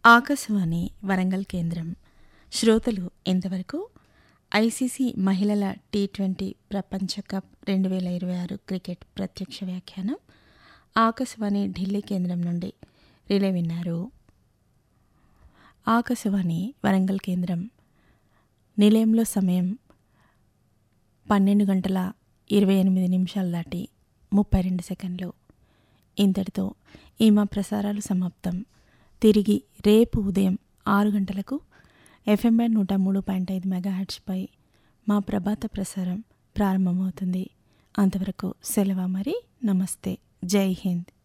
ఆకాశవాణి వరంగల్ కేంద్రం శ్రోతలు ఇంతవరకు ఐసీసీ మహిళల టీ ట్వంటీ ప్రపంచ కప్ రెండు వేల ఇరవై ఆరు క్రికెట్ ప్రత్యక్ష వ్యాఖ్యానం ఆకాశవాణి ఢిల్లీ కేంద్రం నుండి రిలే విన్నారు ఆకాశవాణి వరంగల్ కేంద్రం నిలయంలో సమయం పన్నెండు గంటల ఇరవై ఎనిమిది నిమిషాలు దాటి ముప్పై రెండు సెకండ్లు ఇంతటితో ఈ మా ప్రసారాలు సమాప్తం తిరిగి రేపు ఉదయం ఆరు గంటలకు ఎఫ్ఎం బ్యాండ్ నూట మూడు పాయింట్ ఐదు మెగాహెడ్స్పై మా ప్రభాత ప్రసారం ప్రారంభమవుతుంది అంతవరకు సెలవు మరి నమస్తే జై హింద్